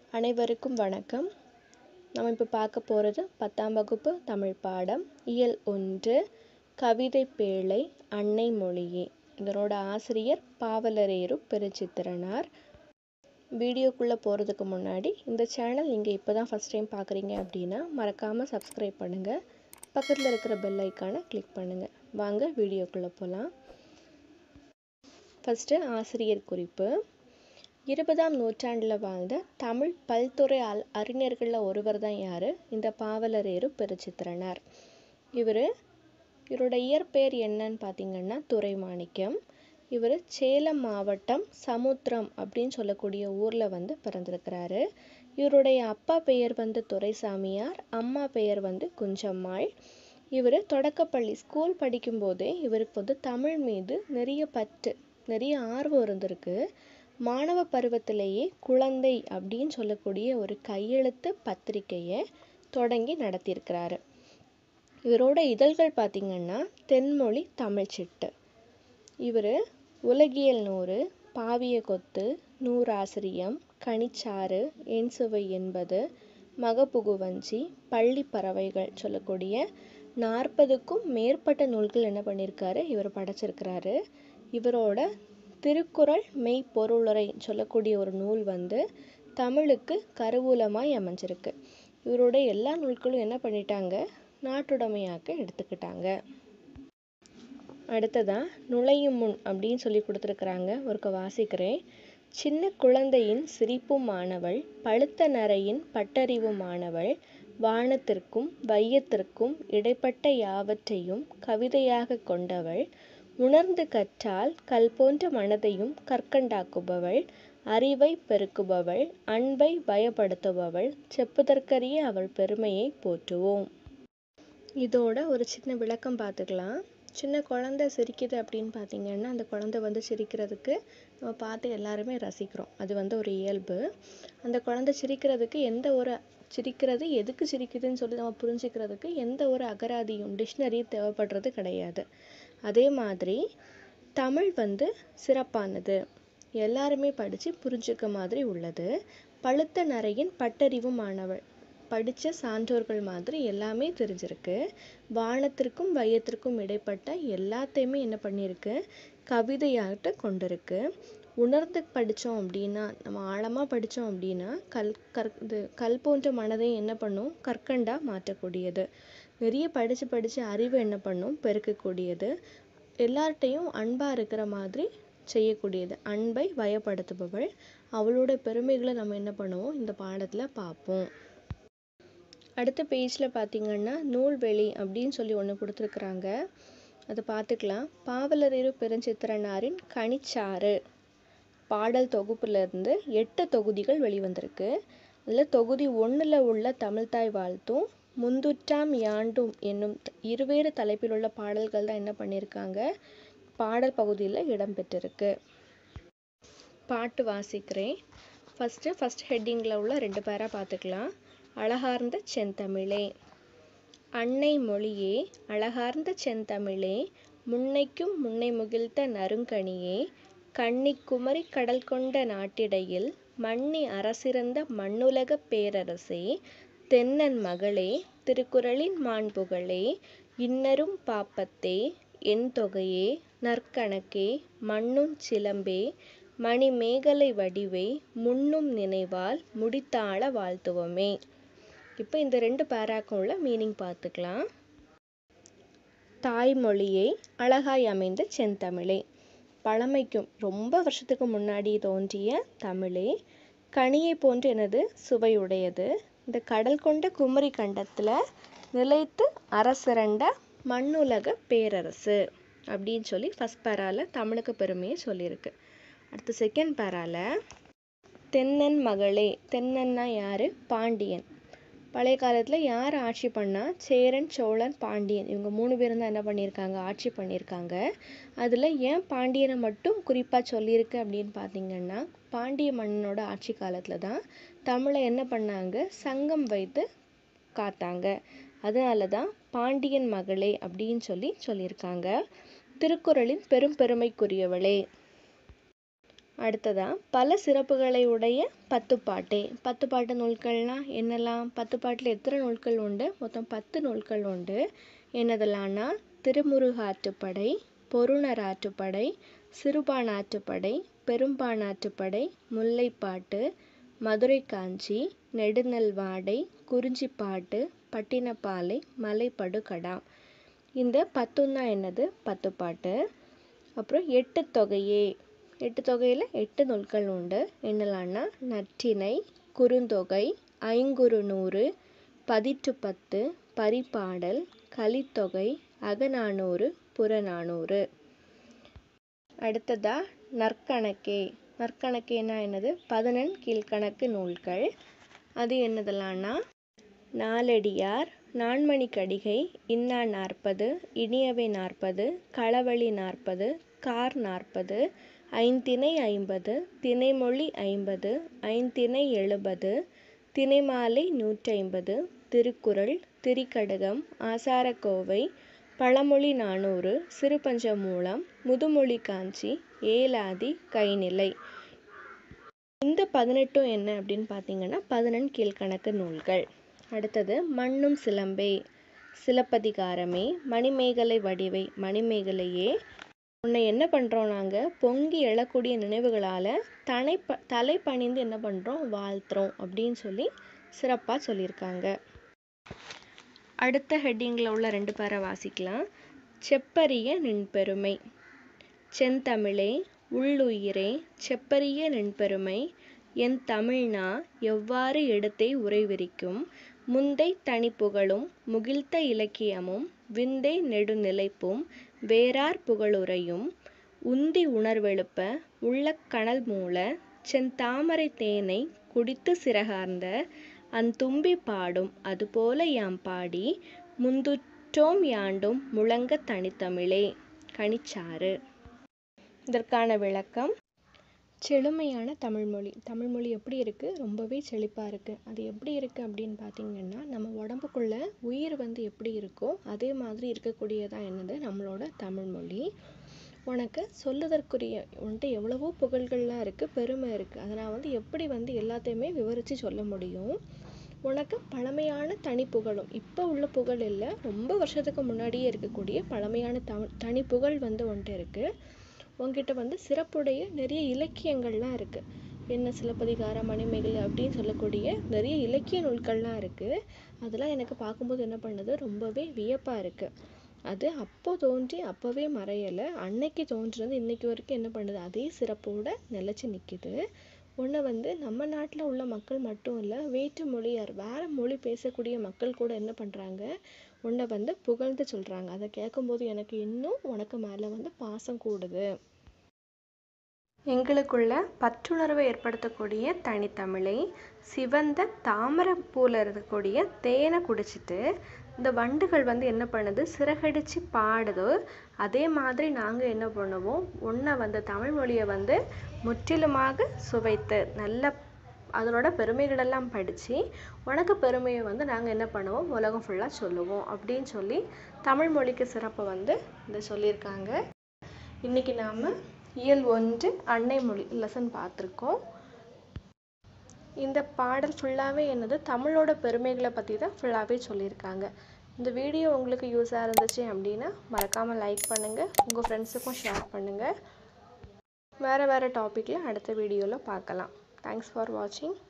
அனைவருக்கும் வணக்கம் நம்ம இப்போ பார்க்க போகிறது பத்தாம் வகுப்பு தமிழ் பாடம் இயல் ஒன்று கவிதை பேழை அன்னை மொழியே இதனோட ஆசிரியர் பாவலரேறு பெருச்சித்திரனார் வீடியோக்குள்ளே போகிறதுக்கு முன்னாடி இந்த சேனல் நீங்கள் இப்போ தான் ஃபஸ்ட் டைம் பார்க்குறீங்க அப்படின்னா மறக்காமல் சப்ஸ்கிரைப் பண்ணுங்கள் பக்கத்தில் இருக்கிற பெல் ஐக்கானை கிளிக் பண்ணுங்கள் வாங்க வீடியோக்குள்ளே போகலாம் ஃபஸ்ட்டு ஆசிரியர் குறிப்பு இருபதாம் நூற்றாண்டில் வாழ்ந்த தமிழ் பல்துறை அல் அறிஞர்களில் ஒருவர் தான் யார் இந்த பாவலரேறு பெருச்சித்திரனார் இவர் இவரோட இயற்பெயர் என்னன்னு பார்த்தீங்கன்னா துரைமாணிக்கம் இவர் சேலம் மாவட்டம் சமுத்திரம் அப்படின்னு சொல்லக்கூடிய ஊரில் வந்து பிறந்திருக்கிறாரு இவருடைய அப்பா பெயர் வந்து துரைசாமியார் அம்மா பெயர் வந்து குஞ்சம்மாள் இவர் தொடக்கப்பள்ளி ஸ்கூல் படிக்கும்போதே இவருக்கு வந்து தமிழ் மீது நிறைய பற்று நிறைய ஆர்வம் இருந்திருக்கு மாணவ பருவத்திலேயே குழந்தை அப்படின்னு சொல்லக்கூடிய ஒரு கையெழுத்து பத்திரிகையை தொடங்கி நடத்தியிருக்கிறாரு இவரோட இதழ்கள் பார்த்திங்கன்னா தென்மொழி தமிழ்ச்சிட்டு இவர் உலகியல் நூறு பாவிய கொத்து நூறாசிரியம் கனிச்சாறு என் சுவை என்பது மகப்புகுவஞ்சி பள்ளி பறவைகள் சொல்லக்கூடிய நாற்பதுக்கும் மேற்பட்ட நூல்கள் என்ன பண்ணியிருக்காரு இவர் படைச்சிருக்கிறாரு இவரோட திருக்குறள் மெய்ப்பொருளுரை சொல்லக்கூடிய ஒரு நூல் வந்து தமிழுக்கு கருவூலமாய் அமைஞ்சிருக்கு இவரோட எல்லா நூல்களும் என்ன பண்ணிட்டாங்க நாட்டுடைமையாக்க எடுத்துக்கிட்டாங்க அடுத்ததா நுழையும் முன் அப்படின்னு சொல்லி கொடுத்துருக்குறாங்க ஒருக்க வாசிக்கிறேன் சின்ன குழந்தையின் சிரிப்புமானவள் பழுத்த நரையின் பட்டறிவுமானவள் வானத்திற்கும் வையத்திற்கும் இடைப்பட்ட யாவற்றையும் கவிதையாக கொண்டவள் உணர்ந்து கற்றால் கல் போன்ற மனதையும் கற்கண்டாக்குபவள் அறிவை பெருக்குபவள் அன்பை பயப்படுத்துபவள் செப்புதற்கரிய அவள் பெருமையை போற்றுவோம் இதோட ஒரு சின்ன விளக்கம் பார்த்துக்கலாம் சின்ன குழந்தை சிரிக்குது அப்படின்னு பார்த்தீங்கன்னா அந்த குழந்தை வந்து சிரிக்கிறதுக்கு நம்ம பார்த்து எல்லாருமே ரசிக்கிறோம் அது வந்து ஒரு இயல்பு அந்த குழந்தை சிரிக்கிறதுக்கு எந்த ஒரு சிரிக்கிறது எதுக்கு சிரிக்குதுன்னு சொல்லி நம்ம புரிஞ்சுக்கிறதுக்கு எந்த ஒரு அகராதியும் டிக்ஷனரியும் தேவைப்படுறது கிடையாது அதே மாதிரி தமிழ் வந்து சிறப்பானது எல்லாருமே படித்து புரிஞ்சுக்க மாதிரி உள்ளது பழுத்த நரையின் பட்டறிவு மாணவள் படித்த சான்றோர்கள் மாதிரி எல்லாமே தெரிஞ்சிருக்கு வானத்திற்கும் வையத்திற்கும் இடைப்பட்ட எல்லாத்தையுமே என்ன பண்ணியிருக்கு கவிதையாகிட்ட கொண்டிருக்கு உணர்ந்து படித்தோம் அப்படின்னா நம்ம ஆழமாக படித்தோம் அப்படின்னா கல் கற் இது கல் போன்ற மனதை என்ன பண்ணும் கற்கண்டாக மாற்றக்கூடியது நிறைய படித்து படித்து அறிவு என்ன பண்ணும் பெருக்கக்கூடியது எல்லார்ட்டையும் அன்பாக இருக்கிற மாதிரி செய்யக்கூடியது அன்பை வயப்படுத்துபவள் அவளோட பெருமைகளை நம்ம என்ன பண்ணுவோம் இந்த பாடத்தில் பார்ப்போம் அடுத்த பேஜில் பார்த்தீங்கன்னா நூல்வெளி அப்படின்னு சொல்லி ஒன்று கொடுத்துருக்குறாங்க அதை பார்த்துக்கலாம் பாவலரேறு பெருஞ்சித்திரனாரின் கனிச்சாறு பாடல் தொகுப்புலேருந்து எட்டு தொகுதிகள் வெளிவந்திருக்கு அதில் தொகுதி ஒன்றில் உள்ள தமிழ்தாய் வாழ்த்தும் முந்துற்றாம் யாண்டும் என்னும் இருவேறு தலைப்பில் உள்ள பாடல்கள் தான் என்ன பண்ணியிருக்காங்க பாடல் பகுதியில் இடம்பெற்றிருக்கு பாட்டு வாசிக்கிறேன் ஃபஸ்ட்டு ஃபஸ்ட் ஹெட்டிங்கில் உள்ள ரெண்டு பேராக பார்த்துக்கலாம் அழகார்ந்த செந்தமிழே அன்னை மொழியே அழகார்ந்த செந்தமிழே முன்னைக்கும் முன்னை முகிழ்த்த நறுங்கனியே கன்னி குமரி கடல் கொண்ட நாட்டிடையில் மன்னி அரசிறந்த மண்ணுலக பேரரசே தென்னன் மகளே திருக்குறளின் மாண்புகளே இன்னரும் பாப்பத்தே என் தொகையே நற்கணக்கே மண்ணும் சிலம்பே மணி மேகலை வடிவே முன்னும் நினைவால் முடித்தாள வாழ்த்துவமே இப்போ இந்த ரெண்டு பேராக்கும் உள்ள மீனிங் பார்த்துக்கலாம் தாய்மொழியை அழகாய் அமைந்த செந்தமிழே பழமைக்கும் ரொம்ப வருஷத்துக்கு முன்னாடி தோன்றிய தமிழே கனியை போன்று எனது சுவையுடையது இந்த கடல் கொண்ட குமரி கண்டத்தில் நிலைத்து அரசிரண்ட மண்ணுலக பேரரசு அப்படின்னு சொல்லி ஃபஸ்ட் பேரால தமிழுக்கு பெருமையை சொல்லியிருக்கு அடுத்து செகண்ட் பேரால தென்னன் மகளே தென்னன்னா யார் பாண்டியன் பழைய காலத்தில் யார் ஆட்சி பண்ணால் சேரன் சோழன் பாண்டியன் இவங்க மூணு பேரும் தான் என்ன பண்ணியிருக்காங்க ஆட்சி பண்ணியிருக்காங்க அதில் ஏன் பாண்டியனை மட்டும் குறிப்பாக சொல்லியிருக்கு அப்படின்னு பார்த்தீங்கன்னா பாண்டிய மன்னனோட ஆட்சி காலத்தில் தான் தமிழை என்ன பண்ணாங்க சங்கம் வைத்து காத்தாங்க அதனால தான் பாண்டியன் மகளே அப்படின்னு சொல்லி சொல்லியிருக்காங்க திருக்குறளின் பெரும் பெருமைக்குரியவளே அடுத்ததாக பல சிறப்புகளை உடைய பத்துப்பாட்டே பத்துப்பாட்டு நூல்கள்லாம் என்னெல்லாம் பத்துப்பாட்டில் எத்தனை நூல்கள் உண்டு மொத்தம் பத்து நூல்கள் உண்டு என்னதெல்லாம்னா திருமுருகாற்றுப்படை பொருணராற்றுப்படை சிறுபானாற்றுப்படை பெரும்பானாற்றுப்படை முல்லைப்பாட்டு மதுரை காஞ்சி நெடுநல்வாடை குறிஞ்சிப்பாட்டு பட்டினப்பாலை மலைப்படுகடா இந்த பத்தும் தான் என்னது பத்துப்பாட்டு அப்புறம் எட்டு தொகையே எட்டு தொகையில் எட்டு நூல்கள் உண்டு என்னலான்னா நற்றினை குறுந்தொகை ஐங்குறுநூறு பதிற்று பத்து பரிபாடல் கலித்தொகை அகநானூறு புறநானூறு அடுத்ததா நற்கணக்கே நற்கணக்கேனா என்னது பதினெண் கீழ்கணக்கு நூல்கள் அது என்னதெல்லாம்னா நாலடியார் நான்மணி கடிகை இன்னா நாற்பது இனியவை நாற்பது களவழி நாற்பது கார் நாற்பது ஐந்திணை ஐம்பது திணைமொழி ஐம்பது ஐந்திணை எழுபது திணைமாலை நூற்றைம்பது திருக்குறள் திரிகடுகம் ஆசாரக்கோவை பழமொழி நானூறு சிறுபஞ்சமூலம் முதுமொழி காஞ்சி ஏலாதி கைநிலை இந்த பதினெட்டும் என்ன அப்படின்னு பார்த்தீங்கன்னா பதினெண் கீழ்கணக்கு நூல்கள் அடுத்தது மண்ணும் சிலம்பே சிலப்பதிகாரமே மணிமேகலை வடிவை மணிமேகலையே உன்னை என்ன பண்ணுறோம் நாங்கள் பொங்கி எழக்கூடிய நினைவுகளால் தனை ப தலை பணிந்து என்ன பண்ணுறோம் வாழ்த்துறோம் அப்படின்னு சொல்லி சிறப்பாக சொல்லியிருக்காங்க அடுத்த ஹெட்டிங்கில் உள்ள ரெண்டு பேரை வாசிக்கலாம் செப்பரிய நின்பெருமை செந்தமிழே உள்ளுயிரே செப்பரிய நின்பெருமை என் தமிழ்னா எவ்வாறு இடத்தை உரைவிரிக்கும் முந்தை தனிப்புகழும் முகிழ்த்த இலக்கியமும் விந்தை நெடுநிலைப்பும் வேறார் புகழுரையும் உந்தி உணர்வெழுப்ப உள்ள கனல் மூல செந்தாமரை தேனை குடித்து சிறகார்ந்த அந்தும்பி பாடும் அதுபோல யாம் பாடி முந்துற்றோம் யாண்டும் முழங்க தனித்தமிழே கனிச்சாறு இதற்கான விளக்கம் செழுமையான தமிழ்மொழி தமிழ்மொழி எப்படி இருக்குது ரொம்பவே செழிப்பாக இருக்குது அது எப்படி இருக்குது அப்படின்னு பார்த்தீங்கன்னா நம்ம உடம்புக்குள்ள உயிர் வந்து எப்படி இருக்கோ அதே மாதிரி இருக்கக்கூடியதான் என்னது நம்மளோட தமிழ்மொழி உனக்கு சொல்லுதற்குரிய உன்கிட்ட எவ்வளவோ புகழ்கள்லாம் இருக்குது பெருமை இருக்குது அதை நான் வந்து எப்படி வந்து எல்லாத்தையுமே விவரித்து சொல்ல முடியும் உனக்கு பழமையான தனி புகழும் இப்போ உள்ள புகழ் இல்லை ரொம்ப வருஷத்துக்கு முன்னாடியே இருக்கக்கூடிய பழமையான தமிழ் தனி புகழ் வந்து உன்கிட்ட இருக்குது உங்ககிட்ட வந்து சிறப்புடைய நிறைய இலக்கியங்கள்லாம் இருக்குது என்ன சிலப்பதிகாரம் மணிமேகலை அப்படின்னு சொல்லக்கூடிய நிறைய இலக்கிய நூல்கள்லாம் இருக்குது அதெல்லாம் எனக்கு பார்க்கும்போது என்ன பண்ணுது ரொம்பவே வியப்பாக இருக்குது அது அப்போ தோன்றி அப்போவே மறையலை அன்னைக்கு தோன்றினது இன்னைக்கு வரைக்கும் என்ன பண்ணுது அதே சிறப்போட நிலச்சி நிற்கிது ஒன்று வந்து நம்ம நாட்டில் உள்ள மக்கள் மட்டும் இல்லை வேற்று மொழியார் வேறு மொழி பேசக்கூடிய மக்கள் கூட என்ன பண்ணுறாங்க உன்னை வந்து புகழ்ந்து சொல்கிறாங்க அதை கேட்கும்போது எனக்கு இன்னும் உனக்கு மேலே வந்து பாசம் கூடுது எங்களுக்குள்ள பற்றுணர்வை ஏற்படுத்தக்கூடிய தனித்தமிழை சிவந்த தாமரைப்பூவில் இருக்கக்கூடிய தேனை குடிச்சிட்டு இந்த வண்டுகள் வந்து என்ன பண்ணுது சிறகடிச்சு பாடுது அதே மாதிரி நாங்கள் என்ன பண்ணுவோம் ஒன்றை வந்து தமிழ் மொழியை வந்து முற்றிலுமாக சுவைத்து நல்ல அதனோட பெருமைகளெல்லாம் படித்து உனக்கு பெருமையை வந்து நாங்கள் என்ன பண்ணுவோம் உலகம் ஃபுல்லாக சொல்லுவோம் அப்படின்னு சொல்லி தமிழ் மொழிக்கு சிறப்பை வந்து இந்த சொல்லியிருக்காங்க இன்றைக்கி நாம் இயல் ஒன்று அன்னை மொழி லெசன் பார்த்துருக்கோம் இந்த பாடல் ஃபுல்லாகவே என்னது தமிழோட பெருமைகளை பற்றி தான் ஃபுல்லாகவே சொல்லியிருக்காங்க இந்த வீடியோ உங்களுக்கு யூஸாக இருந்துச்சு அப்படின்னா மறக்காமல் லைக் பண்ணுங்கள் உங்கள் ஃப்ரெண்ட்ஸுக்கும் ஷேர் பண்ணுங்கள் வேறு வேறு டாப்பிக்கில் அடுத்த வீடியோவில் பார்க்கலாம் தேங்க்ஸ் ஃபார் வாட்சிங்